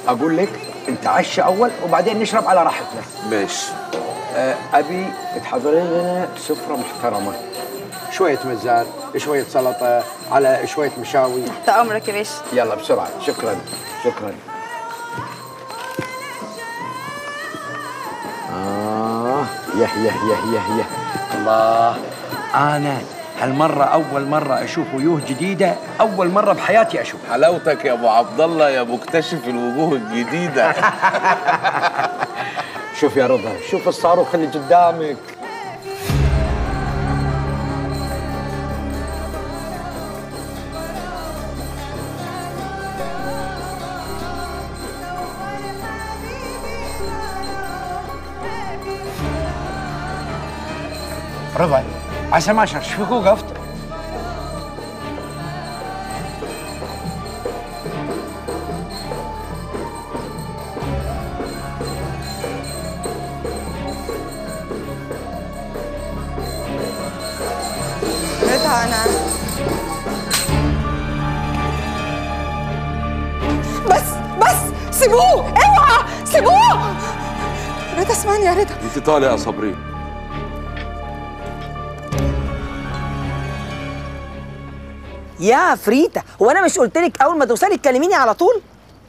اقول لك انت عش اول وبعدين نشرب على راحتنا ماشي آه، ابي تحضري لنا سفره محترمه شويه مزار شويه سلطه على شويه مشاوي تحت امرك يا باشا يلا بسرعه شكرا شكرا آه يه يه يه يه يه الله أنا هالمرة أول مرة أشوف وجوه جديدة أول مرة بحياتي أشوف حلاوتك يا ابو عبد الله يا مكتشف الوجوه الجديده شوف يا رضا شوف الصاروخ اللي قدامك رضا عسى ما شر شو فيك وقفت؟ رضا انا بس بس سيبوه اوعى سيبوه رضا اسمعني يا رضا انت طالع يا صابرين يا عفريتة هو انا مش قلت لك اول ما توصلي تكلميني على طول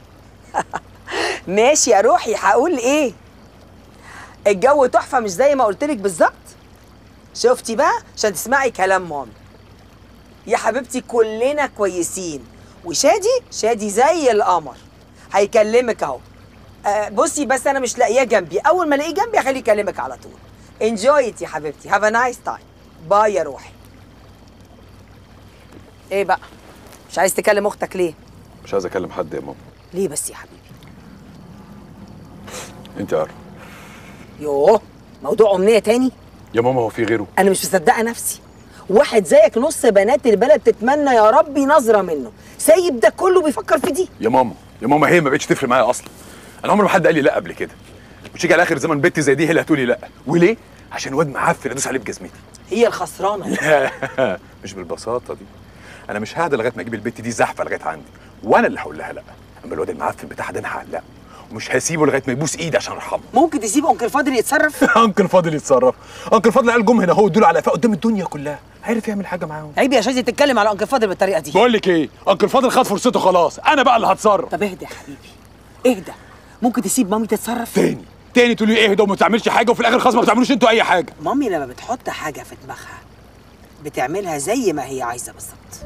ماشي يا روحي هقول ايه الجو تحفه مش زي ما قلت لك بالظبط شفتي بقى عشان تسمعي كلام مامي يا حبيبتي كلنا كويسين وشادي شادي زي القمر هيكلمك اهو آه بصي بس انا مش لاقياه جنبي اول ما الاقيه جنبي هخليه يكلمك على طول انجوي يا حبيبتي هاف ا نايس تايم باي يا روحي ايه بقى مش عايز تكلم اختك ليه مش عايز اكلم حد يا ماما ليه بس يا حبيبي انت عارف يوه موضوع امنيه تاني يا ماما هو في غيره انا مش مصدقه نفسي واحد زيك نص بنات البلد تتمنى يا ربي نظره منه سايب ده كله بيفكر في دي يا ماما يا ماما هي ما بقتش تفرق معايا اصلا انا عمري ما حد قال لي لا قبل كده وتيجي على اخر زمن بنتي زي دي هي اللي هتقولي لا وليه عشان واد معفن ادوس عليه بجزمتي هي الخسرانه لا مش بالبساطه دي انا مش ههدى لغايه ما اجيب البت دي زحفه لغايه عندي وانا اللي هقول لها لا اما الواد المعفن بتاعها ده انا هعلقه ومش هسيبه لغايه ما يبوس ايدي عشان ارحمه ممكن تسيب انكل فاضل يتصرف انكل فاضل يتصرف انكل فاضل قال جم هنا هو ادوا على قفاه قدام الدنيا كلها عرف يعمل حاجه معاهم عيب يا شادي تتكلم على انكل فاضل بالطريقه دي بقول لك ايه انكل فاضل خد فرصته خلاص انا بقى اللي هتصرف طب اهدى يا حبيبي اهدى ممكن تسيب مامي تتصرف تاني تاني تقولي ايه ده وما تعملش حاجه وفي الاخر خلاص ما بتعملوش انتوا اي حاجه مامي لما بتحط حاجه في دماغها بتعملها زي ما هي عايزه بالظبط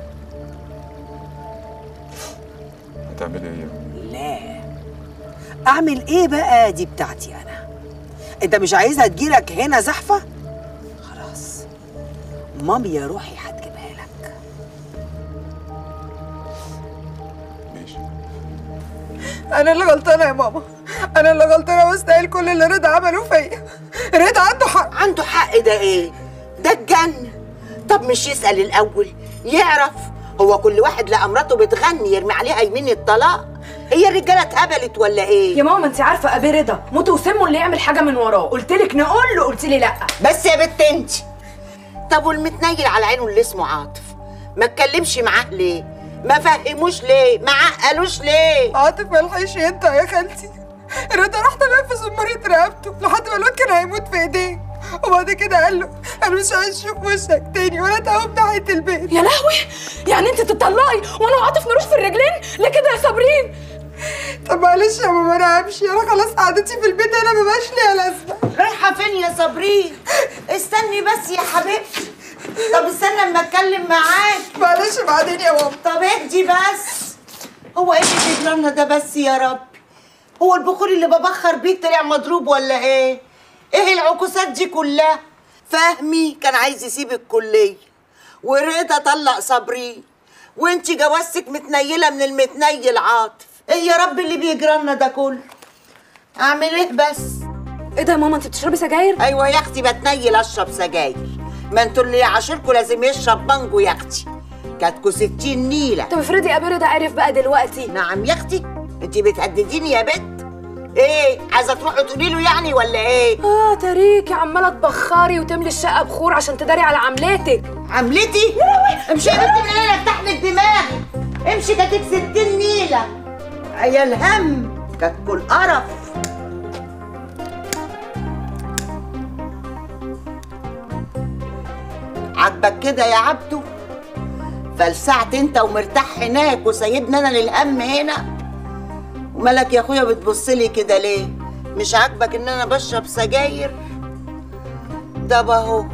هتعملي ايه لا اعمل ايه بقى دي بتاعتي انا انت مش عايزها تجيلك هنا زحفه خلاص مامي يا روحي هتجيبها لك ماشي انا اللي غلطانه يا ماما انا اللي غلطانه واستاهل كل اللي رضا عمله فيا رضا عنده حق عنده حق ده ايه ده اتجن طب مش يسأل الأول يعرف هو كل واحد لقى مراته بتغني يرمي عليها يمين الطلاق هي الرجالة اتهبلت ولا ايه يا ماما انت عارفه ابي رضا موت وسمه اللي يعمل حاجه من وراه قلت لك نقول له قلت لي لا بس يا بت انت طب والمتنيل على عينه اللي اسمه عاطف ما اتكلمش معاه ليه ما فهموش ليه ما عقلوش ليه عاطف ملحقش انت يا خالتي رضا راح تنفذ ومرت رقبته لحد ما الواد كان هيموت في ايديه وبعد كده قال له انا مش عايز اشوف وشك تاني ولا تقوم ناحيه البيت يا لهوي يعني انت تطلقي وانا وعاطف نروح في الرجلين ليه كده يا صابرين طب معلش يا ماما انا همشي انا خلاص قعدتي في البيت انا مبقاش ليها لازمه رايحة فين يا صابرين استني بس يا حبيبتي طب استنى اما اتكلم معاك معلش بعدين يا ماما طب اهدي بس هو ايه اللي بيجرالنا ده بس يا رب هو البخور اللي ببخر بيه طلع مضروب ولا ايه ايه العكوسات دي كلها فهمي كان عايز يسيب الكليه ورضا طلق صبري وانتي جوازتك متنيله من المتنيل عاطف ايه يا رب اللي بيجرالنا ده كله اعمل ايه بس ايه ده يا ماما انت بتشربي سجاير ايوه يا اختي بتنيل اشرب سجاير ما انتوا اللي عاشركوا لازم يشرب بانجو يا اختي كاتكوا ستين نيله طب افرضي ابي رضا عرف بقى دلوقتي نعم يا اختي انت بتهدديني يا بنت ايه عايزه تروحي تقولي له يعني ولا ايه اه تريكي عماله تبخري وتملي الشقه بخور عشان تداري على عملتك عملتي امشي يا بنت من هنا افتح لك دماغي امشي كاتك ستين نيله يا الهم كتكل قرف عاجبك كده يا عبدو فلسعت انت ومرتاح هناك وسايبني انا للهم هنا ومالك يا اخويا بتبصلي كده ليه مش عاجبك ان انا بشرب سجاير ده اهو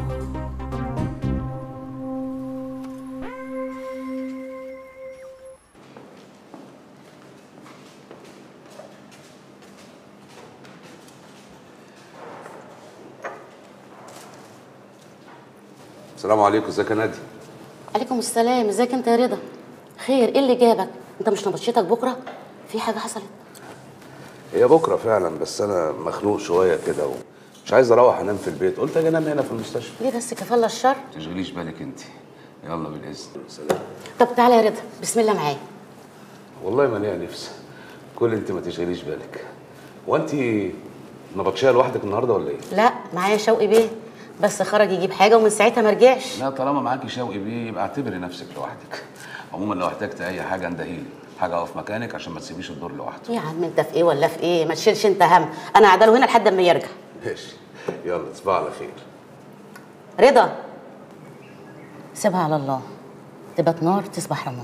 السلام عليكم ازيك يا نادي عليكم السلام ازيك انت يا رضا خير ايه اللي جابك انت مش نبطشتك بكره في حاجه حصلت هي بكره فعلا بس انا مخنوق شويه كده ومش عايز اروح انام في البيت قلت اجي انام هنا في المستشفى ليه بس كفالة الشر ما تشغليش بالك انت يلا بالاذن سلام طب تعالى يا رضا بسم الله معايا والله ما ليا نفس كل انت ما تشغليش بالك هو انت نبطشيه لوحدك النهارده ولا ايه؟ لا معايا شوقي بيه بس خرج يجيب حاجه ومن ساعتها ما رجعش لا طالما معاكي شوقي بيه يبقى اعتبري نفسك لوحدك عموما لو احتجت اي حاجه اندهيلي حاجه اقف مكانك عشان ما تسيبيش الدور لوحده يا عم انت في ايه ولا في ايه ما تشيلش انت هم انا قاعده له هنا لحد اما يرجع ماشي يلا تصبح على خير رضا سيبها على الله تبقى نار تصبح رماد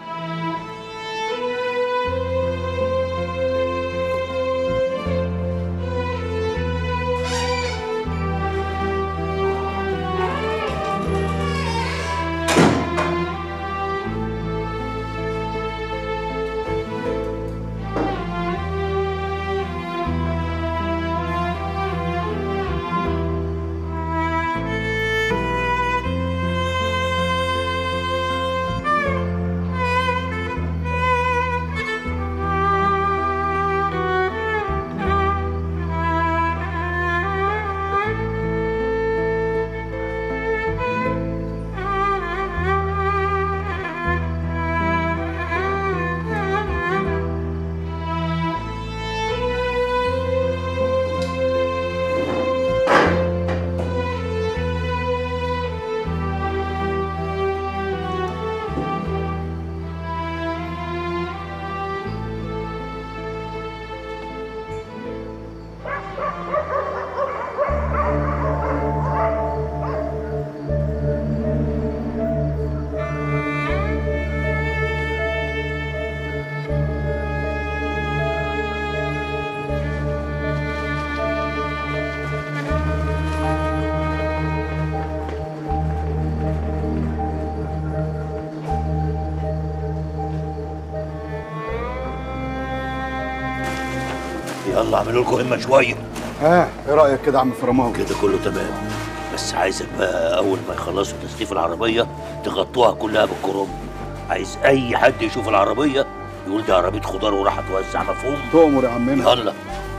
يلا اعملوا لكم همه شويه ها ايه رايك كده يا عم فرماوي كده كله تمام بس عايزك بقى اول ما يخلصوا تسليف العربيه تغطوها كلها بالكرنب عايز اي حد يشوف العربيه يقول دي عربيه خضار وراح توزع مفهوم تؤمر يا عمنا يلا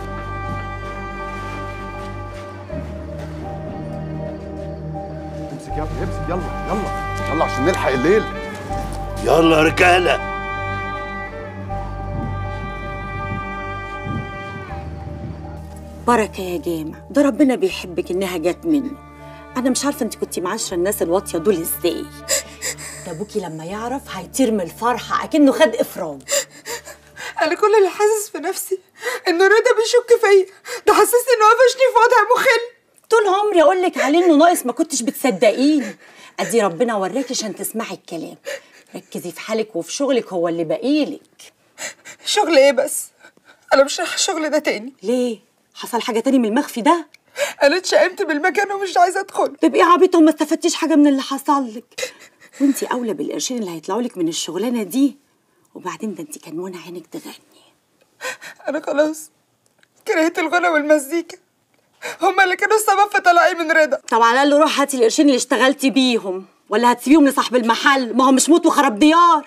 امسك يا ابني امسك يلا يلا يلا عشان نلحق الليل يلا يا رجاله بركة يا جامع ده ربنا بيحبك إنها جت منه أنا مش عارفة أنت كنتي معاشرة الناس الواطية دول إزاي ده أبوكي لما يعرف هيطير من الفرحة أكنه خد إفراج انا كل اللي حاسس في نفسي ان رضا بيشك فيا ده حسسني انه قفشني في وضع مخل طول عمري أقول لك عليه إنه ناقص ما كنتش بتصدقيني أدي ربنا وراكي عشان تسمعي الكلام ركزي في حالك وفي شغلك هو اللي باقيلك شغل ايه بس انا مش رايحه الشغل ده تاني ليه؟ حصل حاجة تاني من المخفي ده؟ انا اتشائمت بالمكان ومش عايزه ادخل تبقي عبيطة وما استفدتيش حاجة من اللي حصل لك وانتي أولى بالقرشين اللي هيطلعوا لك من الشغلانة دي وبعدين ده انتي كان منى عينك تغني انا خلاص كرهت الغنى والمزيكا هما اللي كانوا السبب في طلاقي من رضا طب على الأقل روح هاتي القرشين اللي اشتغلتي بيهم ولا هتسيبيهم لصاحب المحل ما هو مش موت وخراب ديار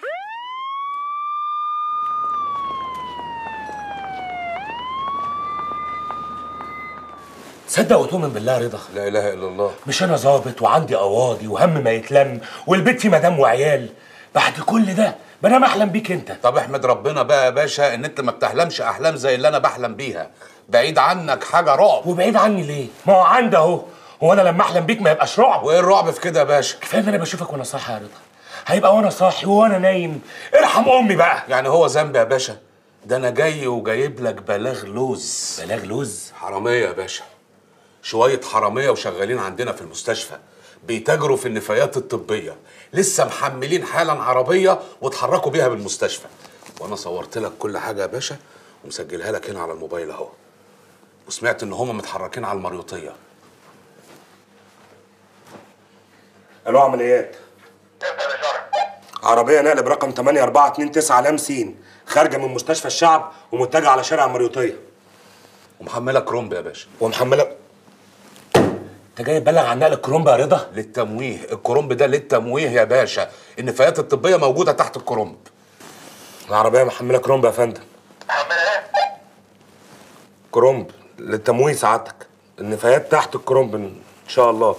تصدق وتؤمن بالله يا رضا لا اله الا الله مش انا ظابط وعندي قواضي وهم ما يتلم والبيت فيه مدام وعيال بعد كل ده بنام احلم بيك انت طب احمد ربنا بقى يا باشا ان انت ما بتحلمش احلام زي اللي انا بحلم بيها بعيد عنك حاجه رعب وبعيد عني ليه ما هو عندي اهو هو انا لما احلم بيك ما يبقاش رعب وايه الرعب في كده يا باشا كفايه ان انا بشوفك وانا صاحي يا رضا هيبقى وانا صاحي وانا نايم ارحم امي بقى يعني هو ذنب يا باشا ده انا جاي وجايب لك بلاغ لوز بلاغ لوز حراميه يا باشا شويه حراميه وشغالين عندنا في المستشفى بيتاجروا في النفايات الطبيه لسه محملين حالا عربيه واتحركوا بيها بالمستشفى وانا صورت لك كل حاجه يا باشا ومسجلها لك هنا على الموبايل اهو وسمعت ان هم متحركين على المريوطيه الو عمليات عربية نقل برقم 8429 لام سين خارجة من مستشفى الشعب ومتجهة على شارع المريوطية ومحملة كرومب يا باشا ومحملة انت جاي تبلغ عن نقل الكرومب يا رضا؟ للتمويه الكرومب ده للتمويه يا باشا النفايات الطبيه موجوده تحت الكرومب العربية محملة كرومب يا فندم كرومب للتمويه سعادتك النفايات تحت الكرومب ان شاء الله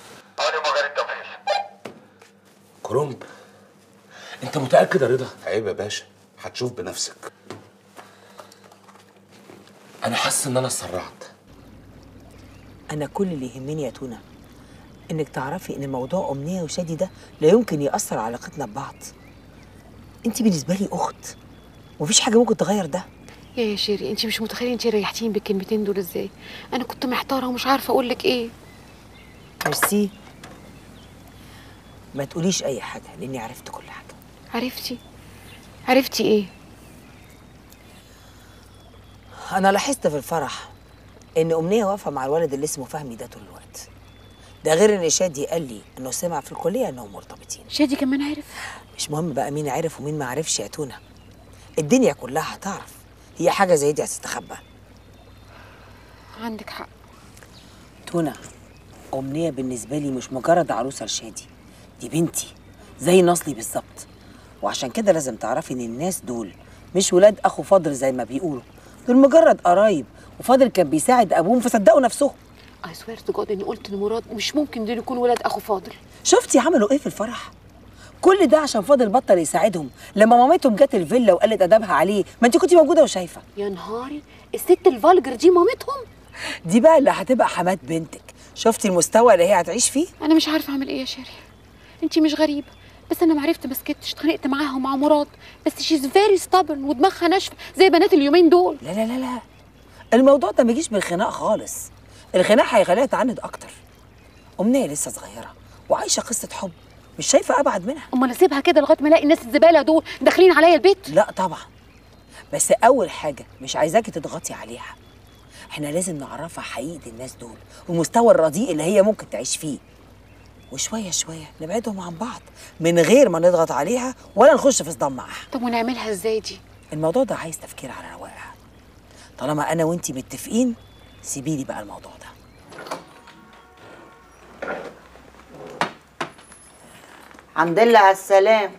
كرومب انت متأكد يا رضا؟ عيب يا باشا هتشوف بنفسك انا حاسس ان انا اتسرعت انا كل اللي يهمني يا تونه انك تعرفي ان موضوع امنيه وشادي ده لا يمكن ياثر على علاقتنا ببعض انت بالنسبه لي اخت ومفيش حاجه ممكن تغير ده يا يا شيري انت مش متخيله انت ريحتيني بالكلمتين دول ازاي انا كنت محتاره ومش عارفه اقول لك ايه ميرسي ما تقوليش اي حاجه لاني عرفت كل حاجه عرفتي عرفتي ايه انا لاحظت في الفرح ان امنيه واقفه مع الولد اللي اسمه فهمي ده طول الوقت ده غير ان شادي قال لي انه سمع في الكليه انهم مرتبطين شادي كمان عرف مش مهم بقى مين عرف ومين ما عرفش يا تونه الدنيا كلها هتعرف هي حاجه زي دي هتستخبى عندك حق تونه امنيه بالنسبه لي مش مجرد عروسه لشادي دي بنتي زي نصلي بالظبط وعشان كده لازم تعرفي ان الناس دول مش ولاد اخو فاضل زي ما بيقولوا دول مجرد قرايب وفاضل كان بيساعد ابوهم فصدقوا نفسهم اي سوير تو جاد اني قلت لمراد مش ممكن دول يكونوا ولاد اخو فاضل شفتي عملوا ايه في الفرح كل ده عشان فاضل بطل يساعدهم لما مامتهم جت الفيلا وقالت ادبها عليه ما انت كنتي موجوده وشايفه يا نهاري الست الفالجر دي مامتهم دي بقى اللي هتبقى حمات بنتك شفتي المستوى اللي هي هتعيش فيه انا مش عارفه اعمل ايه يا شيري انت مش غريبه بس انا معرفت ما سكتش اتخانقت معاها ومع مراد بس شيز فيري ستابرن ودماغها ناشفه زي بنات اليومين دول لا لا لا لا الموضوع ده ما يجيش بالخناق خالص الخناق هيخليها تعند اكتر امنيه لسه صغيره وعايشه قصه حب مش شايفه ابعد منها امال اسيبها كده لغايه ما الاقي الناس الزباله دول داخلين عليا البيت لا طبعا بس اول حاجه مش عايزاكي تضغطي عليها احنا لازم نعرفها حقيقه الناس دول والمستوى الرديء اللي هي ممكن تعيش فيه وشويه شويه نبعدهم عن بعض من غير ما نضغط عليها ولا نخش في صدام معاها طب ونعملها ازاي دي الموضوع ده عايز تفكير على رواقها طالما انا وانتي متفقين سيبيلي بقى الموضوع ده الحمد لله على السلام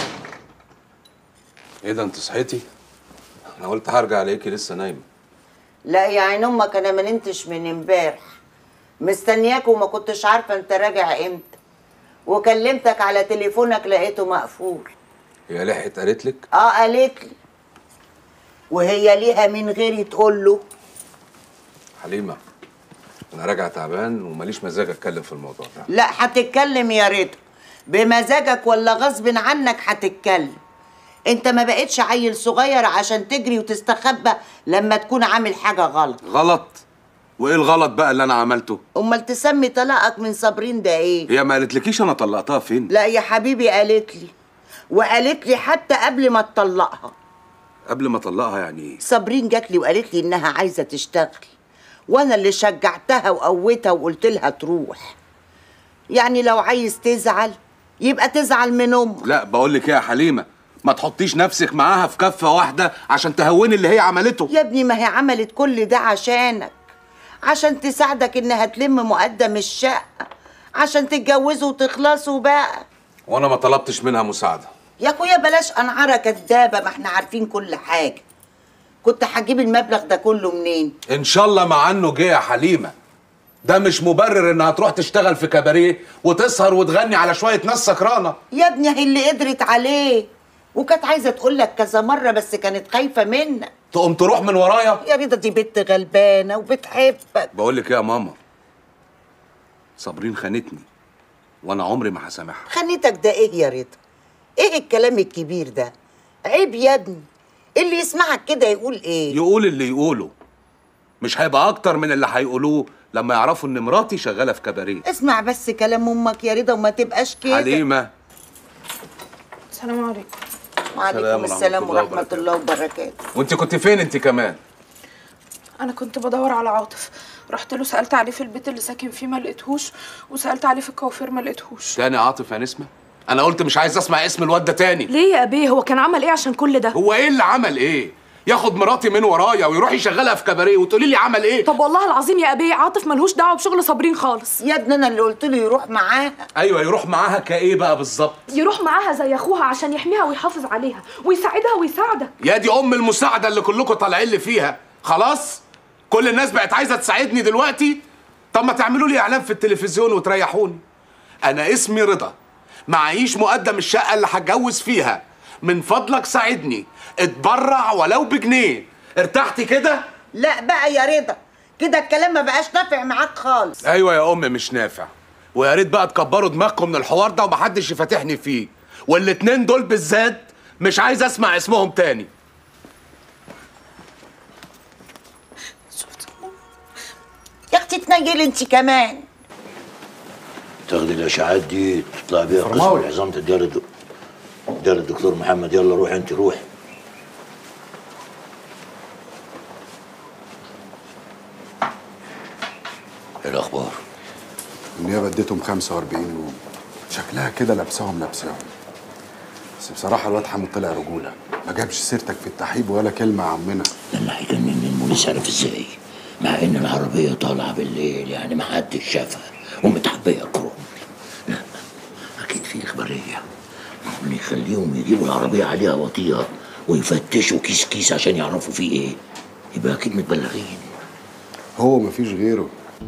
ايه ده انت صحيتي انا قلت هرجع عليكي لسه نايمه لا يا عين امك انا ما نمتش من امبارح مستنياك وما كنتش عارفه انت راجع امتى وكلمتك على تليفونك لقيته مقفول هي لحقت قالت لك اه قالت لي وهي ليها من غيري تقول له حليمه انا راجع تعبان وماليش مزاج اتكلم في الموضوع ده لا هتتكلم يا رضا بمزاجك ولا غصب عنك هتتكلم انت ما بقتش عيل صغير عشان تجري وتستخبى لما تكون عامل حاجه غلط غلط وايه الغلط بقى اللي انا عملته امال تسمي طلاقك من صابرين ده ايه هي ما قالتلكيش انا طلقتها فين لا يا حبيبي قالت لي وقالت لي حتى قبل ما تطلقها قبل ما اطلقها يعني ايه صابرين جات لي وقالت لي انها عايزه تشتغل وانا اللي شجعتها وقويتها وقلت لها تروح يعني لو عايز تزعل يبقى تزعل من امك لا بقول لك ايه يا حليمه ما تحطيش نفسك معاها في كفه واحده عشان تهوني اللي هي عملته يا ابني ما هي عملت كل ده عشانك عشان تساعدك انها تلم مقدم الشقه عشان تتجوزوا وتخلصوا بقى وانا ما طلبتش منها مساعده يا اخويا بلاش انعاره كدابه ما احنا عارفين كل حاجه كنت هجيب المبلغ ده كله منين ان شاء الله مع انه جه يا حليمه ده مش مبرر انها تروح تشتغل في كباريه وتسهر وتغني على شويه ناس سكرانه يا ابني هي اللي قدرت عليه وكانت عايزه تقول لك كذا مره بس كانت خايفه منك تقوم تروح من ورايا يا رضا دي بنت غلبانه وبتحبك بقول لك ايه يا ماما صابرين خانتني وانا عمري ما هسامحها خنيتك ده ايه يا رضا ايه الكلام الكبير ده عيب يا ابني اللي يسمعك كده يقول ايه يقول اللي يقوله مش هيبقى اكتر من اللي هيقولوه لما يعرفوا ان مراتي شغاله في كباريه اسمع بس كلام امك يا رضا وما تبقاش كده حليمه السلام عليكم السلام وعليكم ورحمة السلام الله ورحمه الله وبركاته وانت كنت فين انت كمان انا كنت بدور على عاطف رحت له سالت عليه في البيت اللي ساكن فيه ما لقيتهوش وسالت عليه في الكوافير ما لقيتهوش تاني عاطف يا نسمه انا قلت مش عايز اسمع اسم الواد ده تاني ليه يا ابيه هو كان عمل ايه عشان كل ده هو ايه اللي عمل ايه ياخد مراتي من ورايا ويروح يشغلها في كباريه وتقولي لي عمل ايه طب والله العظيم يا ابيه عاطف ملهوش دعوه بشغل صابرين خالص يا ابني انا اللي قلت له يروح معاها ايوه يروح معاها كايه بقى بالظبط يروح معاها زي اخوها عشان يحميها ويحافظ عليها ويساعدها ويساعدك يا دي ام المساعده اللي كلكم طالعين لي فيها خلاص كل الناس بقت عايزه تساعدني دلوقتي طب ما تعملوا لي اعلان في التلفزيون وتريحوني انا اسمي رضا معيش مقدم الشقه اللي هتجوز فيها من فضلك ساعدني اتبرع ولو بجنيه ارتحتي كده لا بقى يا رضا كده الكلام ما بقاش نافع معاك خالص ايوه يا ام مش نافع ويا ريت بقى تكبروا دماغكم من الحوار ده ومحدش يفتحني فيه والاتنين دول بالذات مش عايز اسمع اسمهم تاني يا اختي تنيلي انت كمان تاخدي الاشعاعات دي تطلع بيها قسم فرماوي. العظام تديها للدك- تديها للدكتور محمد يلا روح انت روح ايه الاخبار؟ النيابه اديتهم 45 يوم شكلها كده لابساهم لابساهم بس بصراحه الواد حمود طلع رجوله ما جابش سيرتك في التحيب ولا كلمه يا عمنا لما هيجنني المونس عرف ازاي مع ان العربيه طالعه بالليل يعني ما حدش شافها ومتحبيه كروم لا اكيد في اخباريه معقول يخليهم يجيبوا العربيه عليها وطيها ويفتشوا كيس كيس عشان يعرفوا فيه ايه يبقى اكيد متبلغين هو مفيش غيره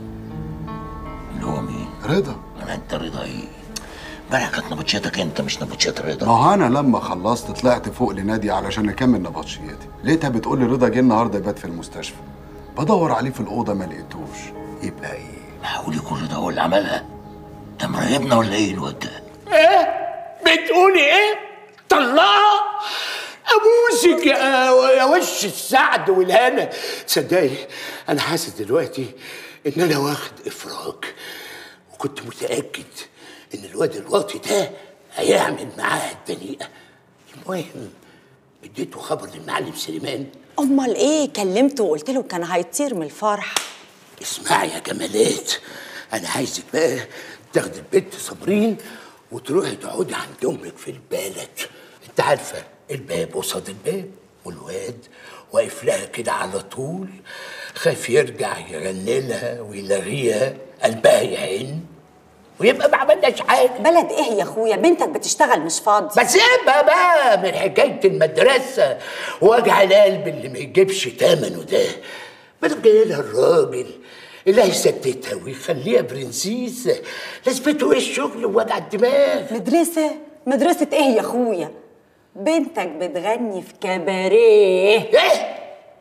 اللي هو مين؟ رضا ما انت رضا ايه؟ امبارح كانت نبطشيتك انت مش نبطشيت رضا ما هو انا لما خلصت طلعت فوق لنادي علشان اكمل نبطشياتي لقيتها بتقول لي رضا جه النهارده يبات في المستشفى بدور عليه في الاوضه ما لقيتوش يبقى ايه معقول يكون رضا هو اللي عملها؟ ده مراقبنا ولا ايه الواد ده؟ ايه بتقولي ايه طلعها ابوسك يا يا وش السعد والهنا تصدقي انا حاسس دلوقتي ان انا واخد افراج وكنت متاكد ان الواد الواطي ده هيعمل معاها الدنيئه المهم اديته خبر للمعلم سليمان امال ايه كلمته وقلت له كان هيطير من الفرح اسمعي يا جمالات انا عايزك بقى تاخدي البنت صابرين وتروحي تقعدي عند امك في البلد انت عارفه الباب قصاد الباب والواد واقف لها كده على طول خايف يرجع يغني لها ويلغيها قلبها يعن ويبقى ما عملناش حاجه بلد ايه يا اخويا بنتك بتشتغل مش فاضي بس يبقى بقى من حكايه المدرسه وجع القلب اللي ما يجيبش تمنه ده ما تبقى لها الراجل اللي هيسددها ويخليها برنسيسه لازمته ايه الشغل ووجع الدماغ مدرسه مدرسه ايه يا اخويا بنتك بتغني في كباريه ايه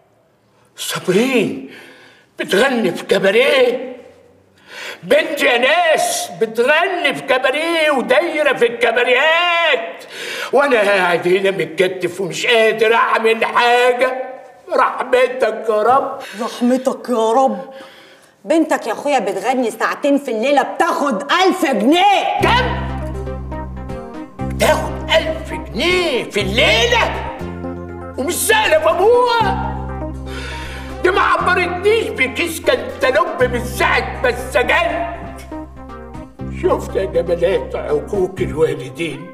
صابرين بتغني في كباريه بنت يا ناس بتغني في كباريه ودايره في الكباريات وانا قاعد هنا متكتف ومش قادر اعمل حاجه رحمتك يا رب رحمتك يا رب بنتك يا اخويا بتغني ساعتين في الليله بتاخد ألف جنيه كم تاخد ألف جنيه في الليلة ومش سهلة بابوها دي ما عبرتنيش بكيس كنتالوب من ساعة ما اتسجنت شفت يا جمالات عقوق الوالدين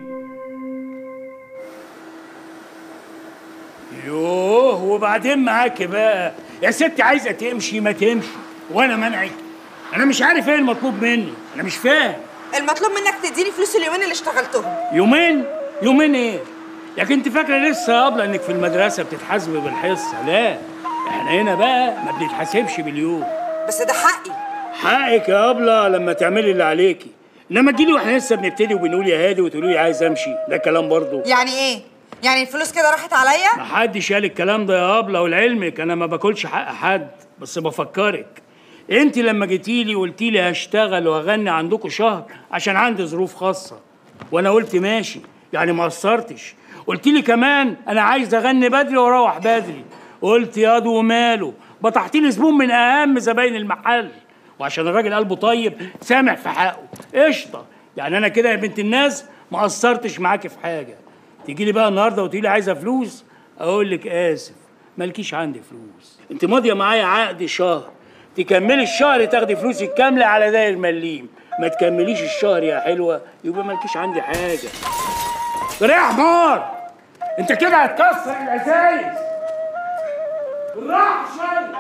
يوه وبعدين معاك بقى يا ستي عايزه تمشي ما تمشي وانا منعك انا مش عارف ايه المطلوب مني انا مش فاهم المطلوب منك تديني فلوس اليومين اللي اشتغلتهم يومين يومين ايه لكن انت فاكره لسه يا ابله انك في المدرسه بتتحاسبي بالحصه لا احنا هنا بقى ما بنتحاسبش باليوم بس ده حقي حقك يا ابله لما تعملي اللي عليكي انما تجيلي واحنا لسه بنبتدي وبنقول يا هادي وتقولي لي عايز امشي ده كلام برضه يعني ايه يعني الفلوس كده راحت عليا ما حدش قال الكلام ده يا ابله ولعلمك انا ما باكلش حق حد بس بفكرك انت لما جيتي لي قلتي لي هشتغل واغني عندكم شهر عشان عندي ظروف خاصه وانا قلت ماشي يعني ما قصرتش قلت لي كمان انا عايز اغني بدري واروح بدري قلت ياض وماله بطحت لي زبون من اهم زباين المحل وعشان الراجل قلبه طيب سامح في حقه قشطه يعني انا كده يا بنت الناس ما قصرتش معاكي في حاجه تيجي لي بقى النهارده وتقولي لي عايزه فلوس اقول لك اسف مالكيش عندي فلوس انت ماضيه معايا عقد شهر تكملي الشهر تاخدي فلوسك كامله على داير مليم ما تكمليش الشهر يا حلوه يبقى مالكيش عندي حاجه يا حمار انت كده هتكسر الازايز بالراحه شويه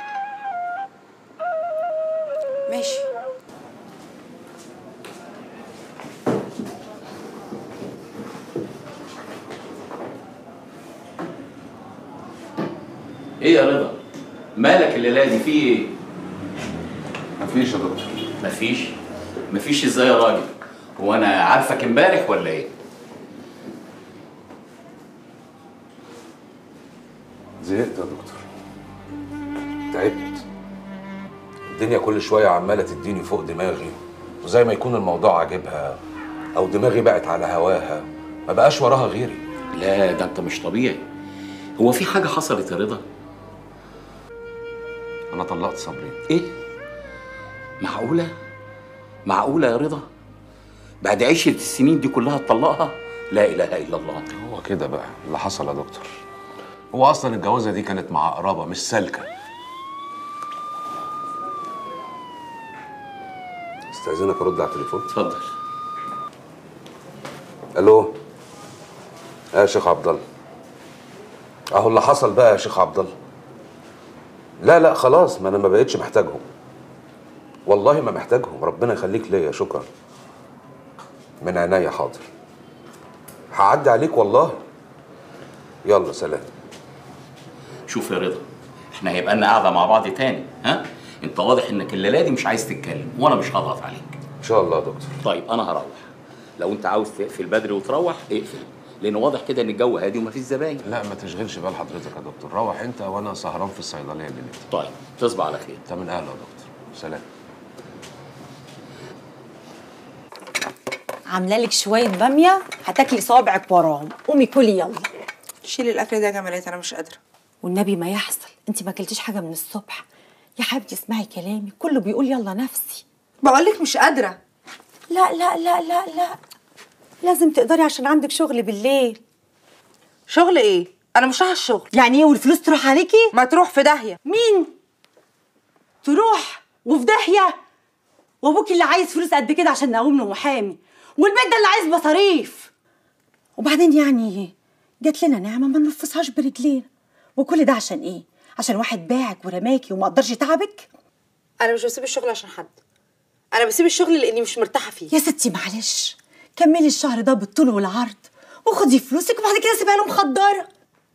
ماشي ايه يا رضا مالك الليله دي في ايه مفيش يا دكتور مفيش مفيش ازاي يا راجل هو انا عارفك امبارح ولا ايه زهقت يا دكتور تعبت الدنيا كل شويه عماله تديني فوق دماغي وزي ما يكون الموضوع عاجبها او دماغي بقت على هواها ما بقاش وراها غيري لا ده انت مش طبيعي هو في حاجه حصلت يا رضا انا طلقت صابرين ايه معقوله معقوله يا رضا بعد عشرة السنين دي كلها تطلقها لا اله الا الله هو كده بقى اللي حصل يا دكتور هو اصلا الجوازه دي كانت مع قرابه مش سالكه استاذنك ارد على التليفون اتفضل الو اه يا شيخ عبد الله اهو اللي حصل بقى يا شيخ عبد الله لا لا خلاص ما انا ما بقتش محتاجهم والله ما محتاجهم ربنا يخليك ليا شكرا من عينيا حاضر هعدي عليك والله يلا سلام شوف يا رضا احنا هيبقى لنا قاعده مع بعض تاني ها انت واضح انك الليله دي مش عايز تتكلم وانا مش هضغط عليك ان شاء الله يا دكتور طيب انا هروح لو انت عاوز تقفل بدري وتروح اقفل لان واضح كده ان الجو هادي ومفيش زباين لا ما تشغلش بال حضرتك يا دكتور روح انت وانا سهران في الصيدليه دلوقتي طيب تصبح على خير انت من اهله يا دكتور سلام عامله لك شويه باميه هتاكلي صوابعك وراهم قومي كلي يلا شيلي الاكل ده يا جمالات انا مش قادره والنبي ما يحصل انت ما اكلتيش حاجه من الصبح يا حبيبتي اسمعي كلامي كله بيقول يلا نفسي بقول لك مش قادره لا لا لا لا لا لازم تقدري عشان عندك شغل بالليل شغل ايه انا مش رايحه الشغل يعني ايه والفلوس تروح عليكي ما تروح في داهيه مين تروح وفي داهيه وابوكي اللي عايز فلوس قد كده عشان نقوم له محامي والبيت ده اللي عايز مصاريف وبعدين يعني ايه جات لنا نعمه ما ننفذهاش برجلينا وكل ده عشان ايه عشان واحد باعك ورماكي وما قدرش تعبك انا مش بسيب الشغل عشان حد انا بسيب الشغل لاني مش مرتاحه فيه يا ستي معلش كملي الشهر ده بالطول والعرض وخدي فلوسك وبعد كده سيبها له مخدره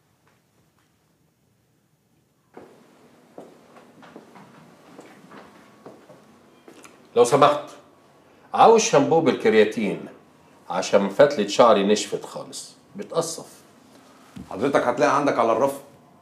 لو سمحت عاوز شامبو بالكرياتين عشان فتلة شعري نشفت خالص بتقصف حضرتك هتلاقي عندك على الرف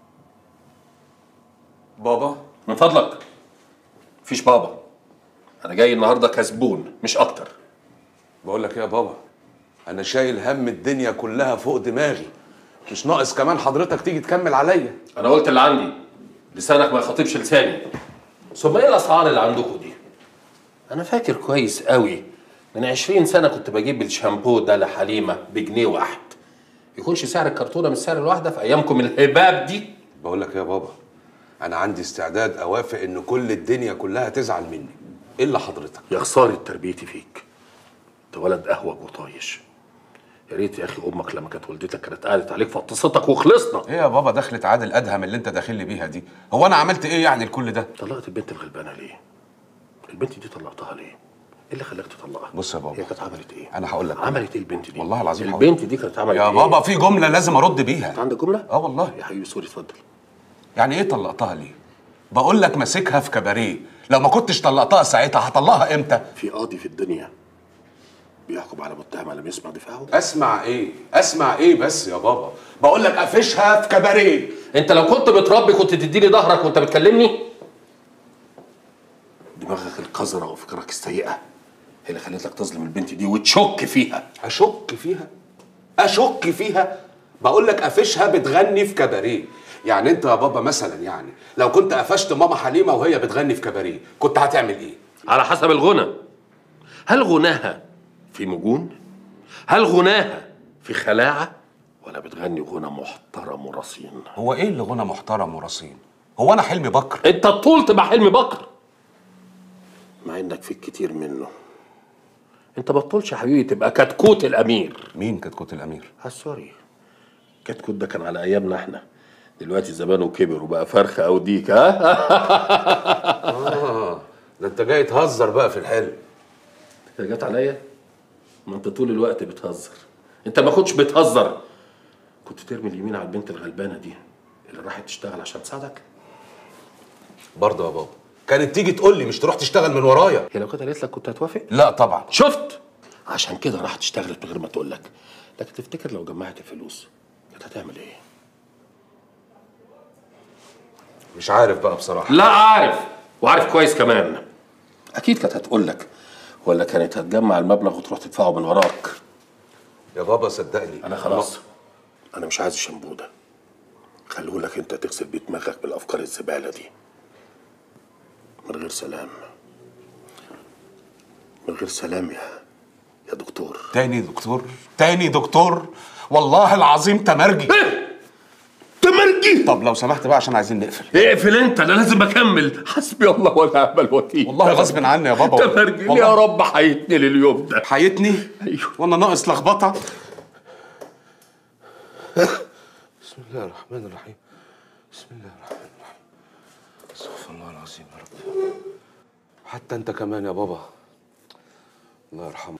بابا من فضلك مفيش بابا انا جاي النهارده كسبون مش اكتر بقول لك ايه يا بابا انا شايل هم الدنيا كلها فوق دماغي مش ناقص كمان حضرتك تيجي تكمل عليا انا قلت اللي عندي لسانك ما يخاطبش لساني ثم ايه الاسعار اللي عندكم دي انا فاكر كويس قوي من 20 سنه كنت بجيب الشامبو ده لحليمه بجنيه واحد يكونش سعر الكرتونه من سعر الواحده في ايامكم الهباب دي بقول لك ايه يا بابا انا عندي استعداد اوافق ان كل الدنيا كلها تزعل مني الا حضرتك يا خساره تربيتي فيك انت ولد اهوج وطايش يا ريت يا اخي امك لما كانت والدتك كانت قعدت عليك فطستك وخلصنا ايه يا بابا دخلت عادل ادهم اللي انت داخل لي بيها دي هو انا عملت ايه يعني لكل ده طلقت البنت الغلبانه ليه البنت دي طلقتها ليه ايه اللي خلاك تطلقها بص يا بابا هي كانت عملت ايه انا هقول لك عملت ايه البنت دي والله العظيم البنت دي كانت عملت يا ايه بابا في جمله لازم ارد بيها انت عندك جمله اه والله يا حبيبي سوري اتفضل يعني ايه طلقتها ليه بقول لك ماسكها في كباريه لو ما كنتش طلقتها ساعتها هطلقها امتى في قاضي في الدنيا بيحكم على متهم لم يسمع دفاعه اسمع ايه اسمع ايه بس يا بابا بقول لك قفشها في كباريه انت لو كنت متربي كنت تديني ظهرك وانت بتكلمني دماغك القذرة وفكرك السيئة هي اللي خلتك تظلم البنت دي وتشك فيها اشك فيها اشك فيها بقول لك قفشها بتغني في كباريه يعني انت يا بابا مثلا يعني لو كنت قفشت ماما حليمه وهي بتغني في كباريه كنت هتعمل ايه على حسب الغنى هل غناها في مجون هل غناها في خلاعه ولا بتغني غنى محترم ورصين هو ايه اللي غنى محترم ورصين هو انا حلمي بكر انت الطول تبقى حلمي بكر مع انك فيك كتير منه انت بطلش يا حبيبي تبقى كتكوت الامير مين كتكوت الامير آه سوري كتكوت ده كان على ايامنا احنا دلوقتي زمانه كبر وبقى فرخه او ديك ها اه ده انت جاي تهزر بقى في الحلم انت جت عليا ما انت طول الوقت بتهزر انت ما كنتش بتهزر كنت ترمي اليمين على البنت الغلبانه دي اللي راحت تشتغل عشان تساعدك برضه يا بابا كانت تيجي تقول لي مش تروح تشتغل من ورايا هي لو كانت قالت لك كنت هتوافق لا طبعا شفت عشان كده راحت اشتغلت من غير ما تقول لك لكن تفتكر لو جمعت الفلوس كانت هتعمل ايه مش عارف بقى بصراحه لا عارف وعارف كويس كمان اكيد كانت هتقول لك ولا كانت هتجمع المبلغ وتروح تدفعه من وراك يا بابا صدقني انا خلاص انا مش عايز الشامبو ده خلولك انت تغسل بيه دماغك بالافكار الزباله دي من غير سلام من غير سلام يا يا دكتور تاني دكتور تاني دكتور والله العظيم تمرجي تمرجي طب لو سمحت بقى عشان عايزين نقفل اقفل انت انا لازم اكمل حسبي الله ونعم الوكيل والله غصب عني يا بابا تمرجي والله. يا رب حيتني لليوم ده حيتني ايوه وانا ناقص لخبطه بسم الله الرحمن الرحيم بسم الله الرحمن الرحيم استغفر الله العظيم يا رب حتى انت كمان يا بابا الله يرحمه